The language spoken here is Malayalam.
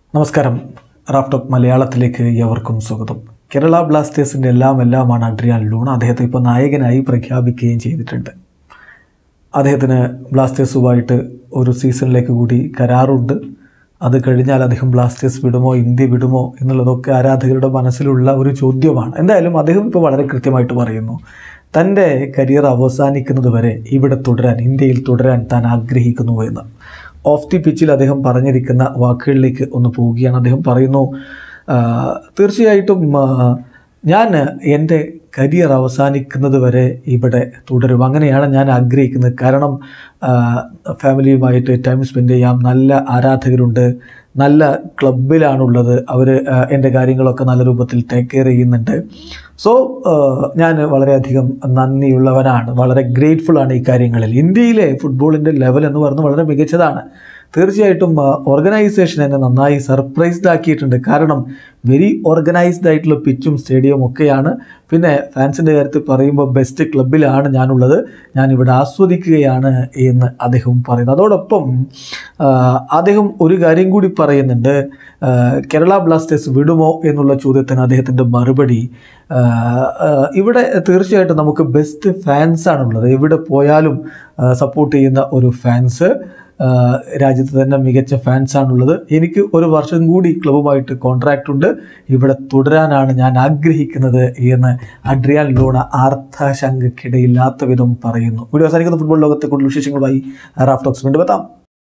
നമസ്കാരം റാഫ്ടോക്ക് മലയാളത്തിലേക്ക് ഏവർക്കും സ്വാഗതം കേരള ബ്ലാസ്റ്റേഴ്സിൻ്റെ എല്ലാം എല്ലാമാണ് അഡ്രിയാൻ ലൂണ അദ്ദേഹത്തെ ഇപ്പോൾ നായകനായി പ്രഖ്യാപിക്കുകയും ചെയ്തിട്ടുണ്ട് അദ്ദേഹത്തിന് ബ്ലാസ്റ്റേഴ്സുമായിട്ട് ഒരു സീസണിലേക്ക് കൂടി കരാറുണ്ട് അത് കഴിഞ്ഞാൽ അദ്ദേഹം ബ്ലാസ്റ്റേഴ്സ് വിടുമോ ഇന്ത്യ വിടുമോ എന്നുള്ളതൊക്കെ ആരാധകരുടെ മനസ്സിലുള്ള ഒരു ചോദ്യമാണ് എന്തായാലും അദ്ദേഹം ഇപ്പോൾ വളരെ കൃത്യമായിട്ട് പറയുന്നു തൻ്റെ കരിയർ അവസാനിക്കുന്നത് വരെ ഇവിടെ തുടരാൻ ഇന്ത്യയിൽ തുടരാൻ താൻ ആഗ്രഹിക്കുന്നു എന്ന് ഓഫ് ദി പിച്ചിൽ അദ്ദേഹം പറഞ്ഞിരിക്കുന്ന വാക്കുകളിലേക്ക് ഒന്ന് പോവുകയാണ് അദ്ദേഹം പറയുന്നു "ആ, തീർച്ചയായിട്ടും ആ, ഞാൻ എൻ്റെ കരിയർ അവസാനിക്കുന്നത് വരെ ഇവിടെ തുടരും അങ്ങനെയാണ് ഞാൻ ആഗ്രഹിക്കുന്നത് കാരണം ആ, ഫാമിലിയുമായിട്ട് ടൈം സ്പെൻഡ് ചെയ്യാം നല്ല ആരാധകരുണ്ട് നല്ല ക്ലബിലാണുള്ളത് അവർ എൻ്റെ കാര്യങ്ങളൊക്കെ നല്ല രൂപത്തിൽ ടേക്ക് കെയർ ചെയ്യുന്നുണ്ട് സോ ഞാൻ വളരെയധികം നന്ദിയുള്ളവനാണ് വളരെ ഗ്രേറ്റ്ഫുൾ ആണ് ഈ കാര്യങ്ങളിൽ ഇന്ത്യയിലെ ഫുട്ബോളിൻ്റെ ലെവൽ എന്ന് പറയുന്നത് വളരെ മികച്ചതാണ് തീർച്ചയായിട്ടും ഓർഗനൈസേഷൻ എന്നെ നന്നായി സർപ്രൈസ്ഡ് ആക്കിയിട്ടുണ്ട് കാരണം വെരി ഓർഗനൈസ്ഡ് ആയിട്ടുള്ള പിച്ചും സ്റ്റേഡിയവും ഒക്കെയാണ് പിന്നെ ഫാൻസിൻ്റെ കാര്യത്തിൽ പറയുമ്പോൾ ബെസ്റ്റ് ക്ലബിലാണ് ഞാനുള്ളത് ഞാനിവിടെ ആസ്വദിക്കുകയാണ് എന്ന് അദ്ദേഹം പറയുന്നു അതോടൊപ്പം ആ, അദ്ദേഹം ഒരു കാര്യം കൂടി പറയുന്നുണ്ട് ആ, കേരള ബ്ലാസ്റ്റേഴ്സ് വിടുമോ എന്നുള്ള ചോദ്യത്തിന് അദ്ദേഹത്തിൻ്റെ മറുപടി ആ, ആ, ഇവിടെ തീർച്ചയായിട്ടും നമുക്ക് ബെസ്റ്റ് ഫാൻസാണുള്ളത് എവിടെ പോയാലും സപ്പോർട്ട് ചെയ്യുന്ന ഒരു ഫാൻസ് ആഹ് രാജ്യത്ത് തന്നെ മികച്ച ഫാൻസാണുള്ളത് എനിക്ക് ഒരു വർഷം കൂടി ക്ലബ്ബുമായിട്ട് കോൺട്രാക്റ്റ് ഉണ്ട് ഇവിടെ തുടരാനാണ് ഞാൻ ആഗ്രഹിക്കുന്നത് എന്ന് അഡ്രിയാൻ ലൂണ ആർത്ഥാശങ്കയ്ക്കിടയില്ലാത്ത വിധം പറയുന്നു വീഡിയോ അവസാനിക്കുന്ന ഫുട്ബോൾ ലോകത്തെ കൂടുതൽ വിശേഷങ്ങളുമായി റാഫ്റ്റോക്സ് വീണ്ടും എത്താം